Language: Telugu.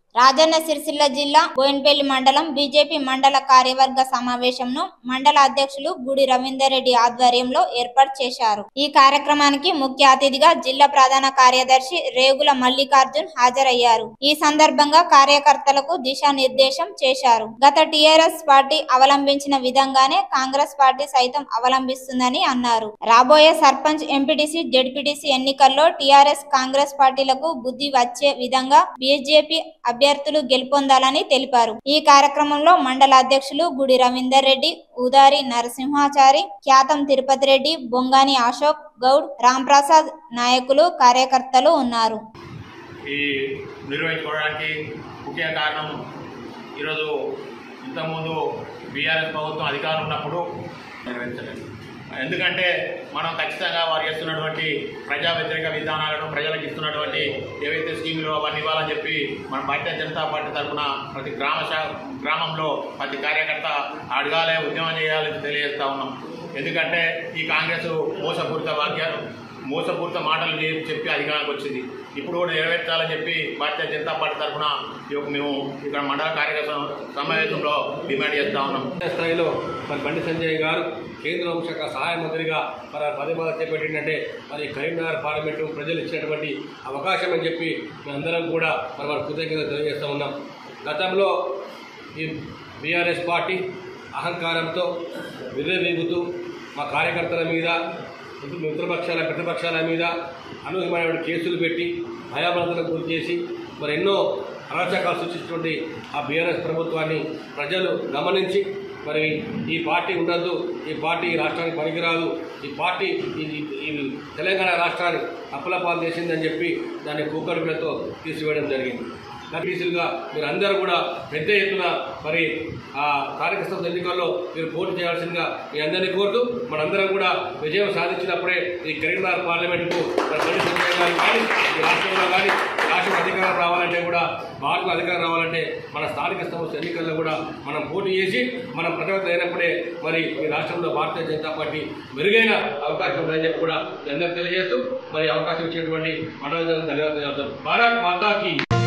రాజన్న సిరిసిల్ల జిల్లా బోయిన్పల్లి మండలం బీజేపీ మండల కార్యవర్గ సమావేశంను మండల అధ్యక్షులు గుడి రవీందర్ రెడ్డి ఆధ్వర్యంలో ఏర్పాటు చేశారు ఈ కార్యక్రమానికి ముఖ్య అతిథిగా జిల్లా ప్రధాన కార్యదర్శి రేగుల మల్లికార్జున్ హాజరయ్యారు ఈ సందర్భంగా కార్యకర్తలకు దిశానిర్దేశం చేశారు గత టీఆర్ఎస్ పార్టీ అవలంబించిన విధంగానే కాంగ్రెస్ పార్టీ సైతం అవలంబిస్తుందని అన్నారు రాబోయే సర్పంచ్ ఎంపీటీసీ జెడ్పీటీసీ ఎన్నికల్లో టీఆర్ఎస్ కాంగ్రెస్ పార్టీలకు బుద్ధి వచ్చే విధంగా బీజేపీ అభ్యర్థులు గెలుపొందాలని తెలిపారు ఈ కార్యక్రమంలో మండల అధ్యక్షులు గుడి రవీందర్ రెడ్డి ఉదారి నరసింహాచారి ఖ్యాతం తిరుపతి రెడ్డి బొంగాని అశోక్ గౌడ్ రాంప్రసాద్ నాయకులు కార్యకర్తలు ఉన్నారు ఈ నిర్వహించుకోవడానికి ముఖ్య కారణం ఈరోజు ఇంతకుముందు బీఆర్ఎస్ ప్రభుత్వం అధికారం ఉన్నప్పుడు నిర్వహించలేదు ఎందుకంటే మనం ఖచ్చితంగా వారు చేస్తున్నటువంటి ప్రజా వ్యతిరేక విధానాలను ప్రజలకు ఇస్తున్నటువంటి ఏవైతే స్కీములు అవన్నీ ఇవ్వాలని చెప్పి మన భారతీయ జనతా పార్టీ తరఫున ప్రతి గ్రామ శా- గ్రామంలో ప్రతి కార్యకర్త అడగాలే ఉద్యమం చేయాలని తెలియజేస్తా ఉన్నాం ఎందుకంటే ఈ కాంగ్రెస్ మోసపూరిత వాక్యాలు మోసపూరిత మాటలు చే- చెప్పి అధికారానికి వచ్చింది ఇప్పుడు కూడా నెరవేర్చాలని చెప్పి భారతీయ జనతా పార్టీ తరఫున ఈ యొక్క మేము ఇక్కడ మండల కార్యకర్త సమావేశంలో డిమాండ్ చేస్తా ఉన్నాం జాతీయ స్థాయిలో మరి బండి సంజయ్ గారు కేంద్ర హోంశాఖ సహాయ మంత్రిగా మరి పదే పదే చేపట్టిందంటే మరి కరీంనగర్ పార్లమెంటు ప్రజలు ఇచ్చినటువంటి అవకాశం అని చెప్పి మేమందరం కూడా మరి వారి కృతజ్ఞత తెలియజేస్తూ ఉన్నాం గతంలో ఈ బీఆర్ఎస్ పార్టీ అహంకారంతో విర్రవీగుతూ మా కార్యకర్తల మీద మిత్ర- మిత్రపక్షాల ప్రతిపక్షాల మీద అనూహ్యమైన కేసులు పెట్టి భయాభ్రాంతులకు గురి చేసి మరి ఎన్నో అరాచకాలు సృష్టించినటువంటి ఆ బీఆర్ఎస్ ప్రభుత్వాన్ని ప్రజలు గమనించి మరి ఈ పార్టీ ఉండద్దు ఈ పార్టీ ఈ రాష్ట్రానికి పనికిరాదు ఈ పార్టీ ఈ ఈ- ఈ తెలంగాణ రాష్ట్రాన్ని అప్పలపాలు చేసిందని చెప్పి దాన్ని కూకడుపులతో తీసివేయడం జరిగింది నటీసులుగా మీరు అందరూ కూడా పెద్ద ఎత్తున మరి ఆ స్థానిక సంస్థ ఎన్నికల్లో మీరు పోటీ చేయాల్సిందిగా మీ అందరినీ కోరుతూ మనందరం కూడా విజయం సాధించినప్పుడే ఈ కరీంనగర్ పార్లమెంటుకు మరి బండి సంజయ్ గారు కానీ ఈ రాష్ట్రంలో కానీ ఈ రాష్ట్రం అధికారం రావాలంటే కూడా భారత్ అధికారం రావాలంటే మన స్థానిక సంస్థ ఎన్నికల్లో కూడా మనం పోటీ చేసి మనం ప్రతిపత్తి అయినప్పుడే మరి ఈ రాష్ట్రంలో భారతీయ జనతా పార్టీ మెరుగైన అవకాశం ఉందని చెప్పి కూడా మీ అందరికీ తెలియజేస్తూ మరి అవకాశం ఇచ్చినటువంటి మండలం ధన్యవాదాలు భారత్ మాతాకి